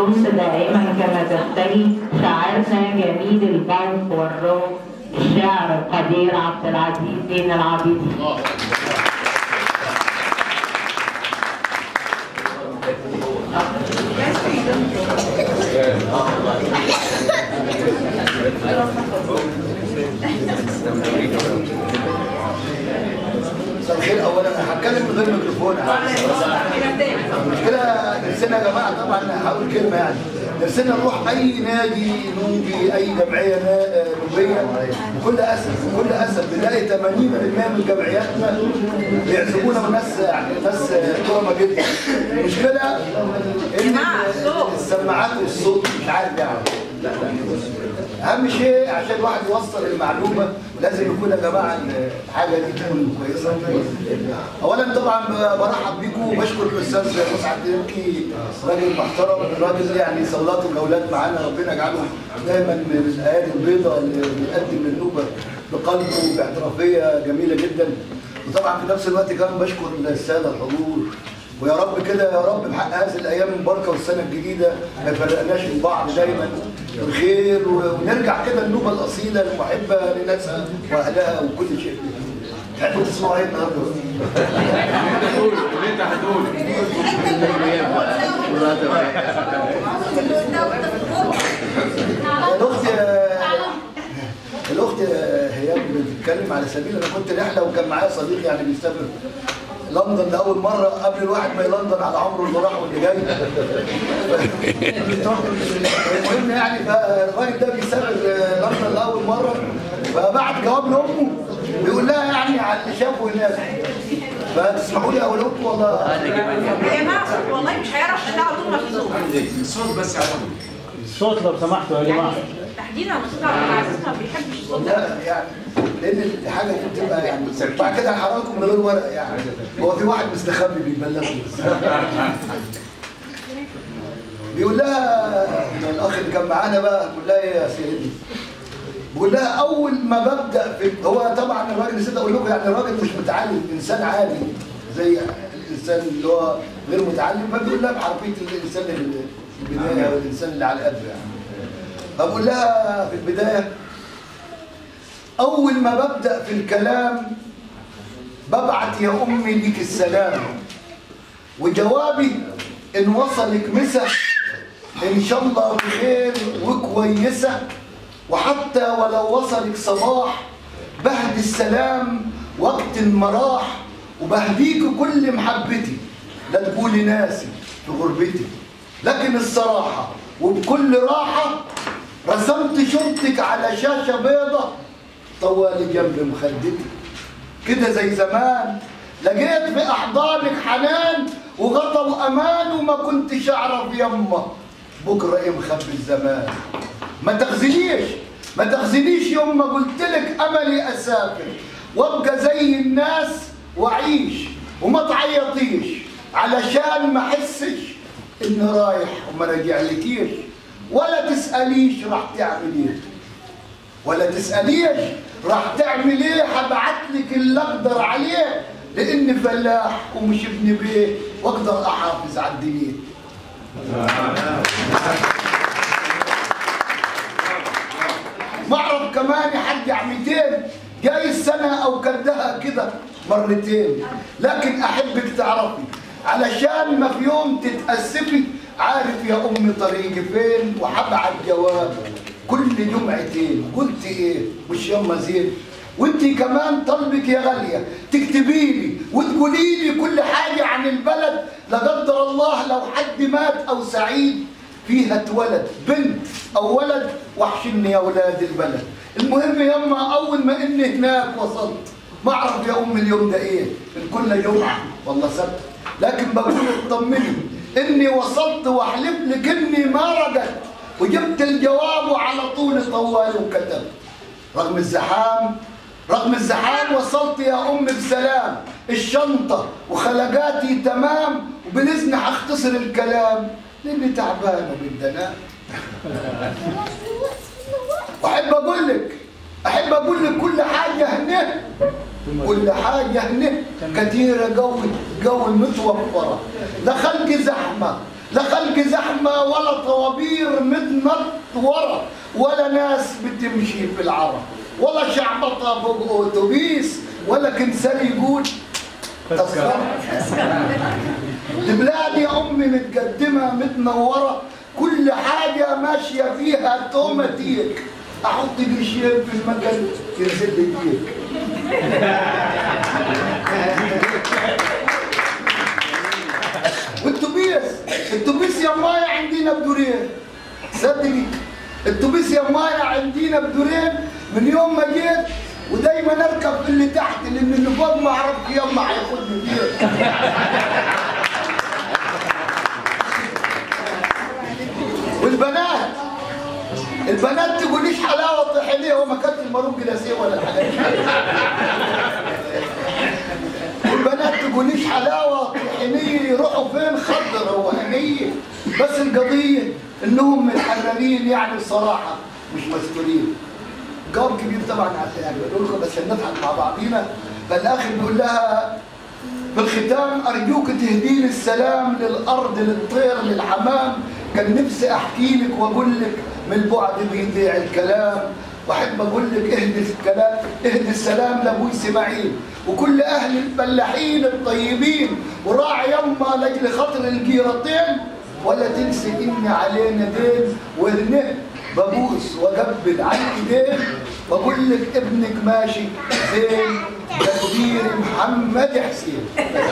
دمت دائما كما تختلي شاعرنا جميل البرق والروح الشاعر القدير عبد العزيز زين العابدين مساء الخير اولا انا هتكلم من غير ميكروفون المشكله نفسنا يا جماعه طبعا هقول كلمه يعني نفسنا نروح اي نادي نوبي اي جمعيه نا- نوبيه بكل اسف بكل اسف بنلاقي 80% من جمعياتنا بيعزمونا وناس يعني ناس كرمه جدا المشكله ان السماعات والصوت مش عارف يعني لا لا اهم شيء عشان الواحد يوصل المعلومه لازم يكون يا جماعه الحاجه دي تكون كويسه اولا طبعا برحب بيكم وبشكر الاستاذ مسعد تركي راجل محترم الراجل يعني سلطوا الاولاد معانا ربنا يجعله دايما من الايادي البيضاء اللي بيقدم للنوبه بقلبه باحترافيه جميله جدا وطبعا في نفس الوقت كمان بشكر الساده الحضور ويا رب كده يا رب بحق هذه الايام المباركه والسنه الجديده ما يفرقناش من بعض دايما بالخير و- ونرجع كده النوبه الاصيله المحبه لناسها واهلها وكل شيء تحبوا تسمعوا ايه النهارده؟ اللي انت هتقوله الاخت الاخت هي بتتكلم على سبيل انا كنت رحله وكان معايا صديق يعني بيسافر لندن لاول مره قبل الواحد ما يلندن على عمره اللي راح واللي جاي المهم يعني فالراجل ده بيسافر لندن لاول مره فبعت جواب لامه بيقول لها يعني على اللي شافه هناك فتسمحوا لي اقول لكم والله يا جماعه والله مش هيعرف ده على طول ما في صوت الصوت بس يا عم الصوت لو سمحتوا يا جماعه تحديدا الموسيقى عبد العزيز ما بيحبش الصوت ده لا يعني لان الحاجه دي بتبقى يعني بعد كده هحرقكم من غير ورق يعني هو في واحد مستخبي بيبلغني بس بيقول لها الاخ اللي كان معانا بقى بيقول لها ايه يا سيدي بيقول لها اول ما ببدا في هو طبعا الراجل نسيت اقول لكم يعني الراجل مش متعلم انسان عادي زي الانسان اللي هو غير متعلم فبيقول لها بحرفيه الانسان اللي في البدايه والانسان اللي على قده يعني فبقول لها في البدايه أول ما ببدأ في الكلام ببعت يا أمي ليك السلام وجوابي إن وصلك مسا إن شاء الله بخير وكويسة وحتى ولو وصلك صباح بهدي السلام وقت المراح وبهديك كل محبتي لا تقولي ناسي في غربتي لكن الصراحة وبكل راحة رسمت شرطك على شاشة بيضة طوالي جنب مخدتي كده زي زمان لقيت في احضانك حنان وغطا وامان وما كنتش اعرف يمه بكره ايه مخبي الزمان ما تخزنيش ما تخزنيش يوم ما قلت لك املي اسافر وابقى زي الناس واعيش وما تعيطيش علشان ما احسش اني رايح وما رجعلكيش ولا تساليش راح تعمل ايه ولا تسأليش راح تعمل ايه هبعت لك اللي اقدر عليه لاني فلاح ومش ابن بيه واقدر احافظ على الدنيا معرض كمان يحرجع 200 جاي السنة او كدها كده مرتين لكن احبك تعرفي علشان ما في يوم تتأسفي عارف يا امي طريقي فين وهبعت جواب كل جمعتين قلت ايه مش يوم زين وانت كمان طلبك يا غاليه تكتبي لي وتقولي لي كل حاجه عن البلد لا قدر الله لو حد مات او سعيد فيها اتولد بنت او ولد وحشني يا اولاد البلد المهم يما اول ما اني هناك وصلت ما اعرف يا ام اليوم ده ايه ان كنا جمعه والله سبت لكن بقول اطمني اني وصلت واحلف لك اني ما رجعت وجبت الجواب وعلى طول طوال وكتب رغم الزحام رغم الزحام وصلت يا أم بسلام الشنطة وخلقاتي تمام وبالإذن هختصر الكلام لأني تعبانة بالدناء وأحب أقول لك أحب أقول لك كل حاجة هنا كل حاجة هنا كثيرة قوي قوي متوفرة لا خلق زحمة لا خلق زحمة ولا طوابير متنطورة ولا ناس بتمشي في العرب ولا شعبطة فوق أتوبيس ولا كنسان يقول تذكرة البلاد يا أمي متقدمة متنورة كل حاجة ماشية فيها توماتيك أحط قرشين في المكان ينزل لي ديك والتوبيس التوبيس يا مايا عندنا بدورين صدقي التوبيس يا مايا عندنا بدورين من يوم ما جيت ودايما اركب في اللي تحت لان اللي فوق ما اعرف يلا هياخدني فيه والبنات البنات تقوليش حلاوه طحينيه وما كانت المروج جلاسيه ولا الحاجات دي والبنات تقوليش حلاوه طحينيه يروحوا فين خضر وهنيه بس القضيه انهم متحررين يعني بصراحه مش مسؤولين جواب كبير طبعا على يعني بقول لكم بس نضحك مع بعضينا فالاخر بيقول لها في الختام ارجوك تهدين السلام للارض للطير للحمام كان نفسي احكي لك واقول لك من البعد بيضيع الكلام واحب اقول لك اهدي الكلام اهدي السلام لابوي اسماعيل وكل اهل الفلاحين الطيبين وراعي يما لاجل خاطر الجيرتين ولا تنسي ان علينا دين وهنه ببوس واقبل على ايدين واقول لك ابنك ماشي زين تدبير محمد حسين